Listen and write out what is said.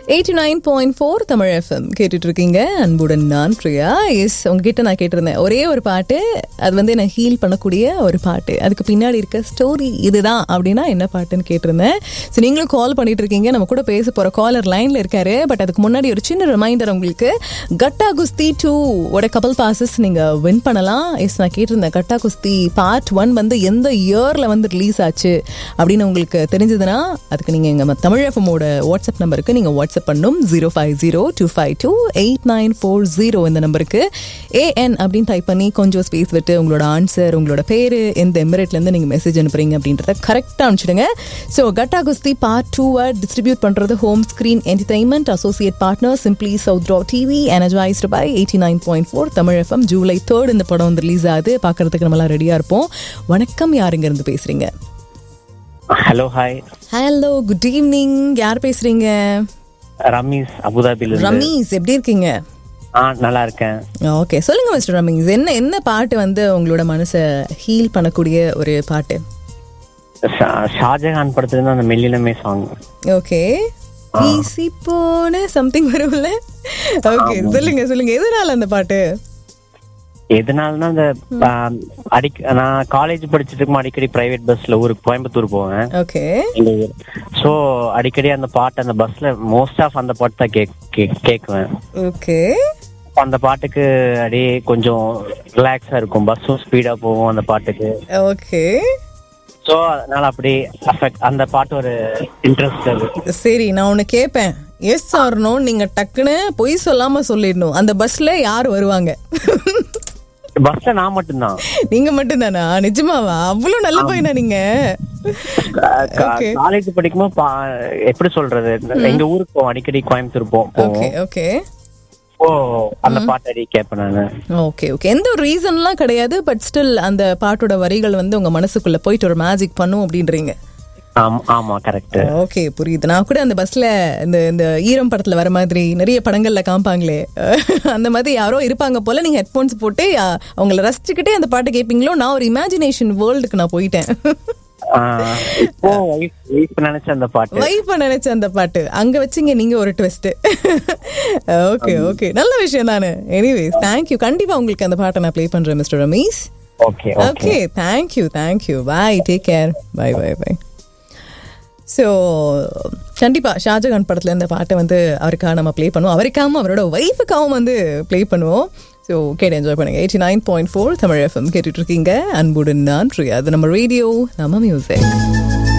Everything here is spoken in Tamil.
Eighty nine point four Tamil FM கேட்டுட்டு இருக்கீங்க அன்புடன் நான் பிரியா எஸ் உங்ககிட்ட நான் கேட்டிருந்தேன் ஒரே ஒரு பாட்டு அது வந்து என்ன ஹீல் பண்ணக்கூடிய ஒரு பாட்டு அதுக்கு பின்னாடி இருக்க ஸ்டோரி இதுதான் அப்படின்னா என்ன பாட்டுன்னு கேட்டிருந்தேன் ஸோ நீங்களும் கால் பண்ணிட்டு இருக்கீங்க நம்ம கூட பேச போற காலர் லைன்ல இருக்காரு பட் அதுக்கு முன்னாடி ஒரு சின்ன ரிமைண்டர் உங்களுக்கு கட்டா குஸ்தி டூ ஓட கப்பல் பாசஸ் நீங்க வின் பண்ணலாம் எஸ் நான் கேட்டிருந்தேன் கட்டா குஸ்தி பார்ட் ஒன் வந்து எந்த இயர்ல வந்து ரிலீஸ் ஆச்சு அப்படின்னு உங்களுக்கு தெரிஞ்சதுன்னா அதுக்கு நீங்க எங்க தமிழ் எஃப்எம்மோட வாட்ஸ்அப் நம்பருக்கு நீங்க வாட்ஸ்அப் பண்ணும் zero five zero two five two eight nine four zero இந்த நம்பருக்கு ஏஎன் அப்படின்னு டைப் பண்ணி கொஞ்சம் ஸ்பேஸ் விட்டு உங்களோட ஆன்சர் உங்களோட பேர் எந்த எமிரேட்லேருந்து நீங்கள் மெசேஜ் அனுப்புறீங்க அப்படின்றத கரெக்டாக அனுப்பிச்சிடுங்க ஸோ கட்டா குஸ்தி பார்ட் டூவை டிஸ்ட்ரிபியூட் பண்ணுறது home screen entertainment associate partner simply south ட்ரா TV energised by eighty nine point four Tamil FM July third இந்த படம் வந்து ரிலீஸ் ஆகுது பார்க்கறதுக்கு நம்மளாம் ரெடியாக இருப்போம் வணக்கம் யாருங்க இருந்து பேசுறீங்க hello hi hello good evening யார் பேசுறீங்க ரமீஸ் அபுதாபில இருந்து ரமீஸ் எப்படி இருக்கீங்க ஆ நல்லா இருக்கேன் ஓகே சொல்லுங்க மிஸ்டர் ரமீஸ் என்ன என்ன பாட்டு வந்து உங்களோட மனசை ஹீல் பண்ணக்கூடிய ஒரு பாட்டு ஷா- ஷாஜகான் படத்துல இருந்து அந்த மெல்லினமே சாங் ஓகே ஈஸி போன சம்திங் வரும்ல ஓகே சொல்லுங்க சொல்லுங்க எதனால அந்த பாட்டு எதனாலனா அந்த ஆ, அடிக்க நான் காலேஜ் படிச்சுட்டு இருக்கும் அடிக்கடி பிரைவேட் பஸ்ல ஊருக்கு கோயம்புத்தூர் போவேன் ஓகே எங்க ஊர் ஸோ அடிக்கடி அந்த பாட்டு அந்த பஸ்ல மோஸ்ட் ஆஃப் அந்த பாட்டு தான் கேக் கேக்- கேக்குவேன் ஓகே அந்த பாட்டுக்கு அப்படியே கொஞ்சம் ரிலாக்ஸா இருக்கும் பஸ்ஸும் ஸ்பீடா போகும் அந்த பாட்டுக்கு ஓகே ஸோ அதனால அப்படியே அஃபெக்ட் அந்த பாட்டு ஒரு இன்ட்ரெஸ்ட் அது சரி நான் உன்னை கேட்பேன் எஸ் ஆர்னோ நீங்க டக்குன்னு பொய் சொல்லாம சொல்லிடணும் அந்த பஸ்ல யார் வருவாங்க பஸ்ல நான் மட்டும்தான் நீங்க மட்டும்தானா நிஜமாவா அவ்வளவு நல்ல பையனா நீங்க Okay. காலேஜ் படிக்கும்போது பா- எப்படி சொல்றது எங்க ஊருக்கு போவோம் அடிக்கடி கோயம்புத்தூர் போ- ஓகே போவோம் ஓகே ஓ அந்த பாட்டு அடி கேட்பேன் நானு ஓகே ஓகே எந்த ஒரு ரீசன்லாம் கிடையாது பட் ஸ்டில் அந்த பாட்டோட வரிகள் வந்து உங்க மனசுக்குள்ள போயிட்டு ஒரு மேஜிக் பண்ணும் அப்படின்றீங்க ஆம்- ஆமா கரெக்ட் ஓகே புரியுது நான் கூட அந்த பஸ்ல இந்த இந்த ஈரம் படத்துல வர மாதிரி நிறைய படங்கள்ல காமிப்பாங்களே அந்த மாதிரி யாரோ இருப்பாங்க போல நீங்க ஹெட்போன்ஸ் போட்டு ஆ, அவங்கள ரசிச்சுக்கிட்டே அந்த பாட்டை கேட்பீங்களோ நான் ஒரு இமேஜினேஷன் வேர்ல்டுக்கு நான் போயிட்டேன் இப்போ வைஃப் நினைச்ச அந்த பாட்டு வைஃப நினைச்ச அந்த பாட்டு அங்க வச்சீங்க நீங்க ஒரு ட்விஸ்ட் ஓகே ஓகே நல்ல விஷயம் தானே எனிவேஸ் தேங்க்யூ கண்டிப்பா உங்களுக்கு அந்த பாட்டை நான் ப்ளே பண்றேன் mister Ramees okay okay okay thank you thank you bye take care bye bye bye so கண்டிப்பாக ஷாஜகான் படத்தில் இந்த பாட்டை வந்து அவருக்காக நம்ம ப்ளே பண்ணுவோம் அவருக்காகவும் அவரோட ஒய்ஃபுக்காகவும் வந்து ப்ளே பண்ணுவோம் ஸோ கேட்டு என்ஜாய் பண்ணுங்க eighty nine point four Tamil FM கேட்டுட்டு இருக்கீங்க அன்புடன் நான் பிரியா அது நம்ம ரேடியோ நம்ம மியூசிக்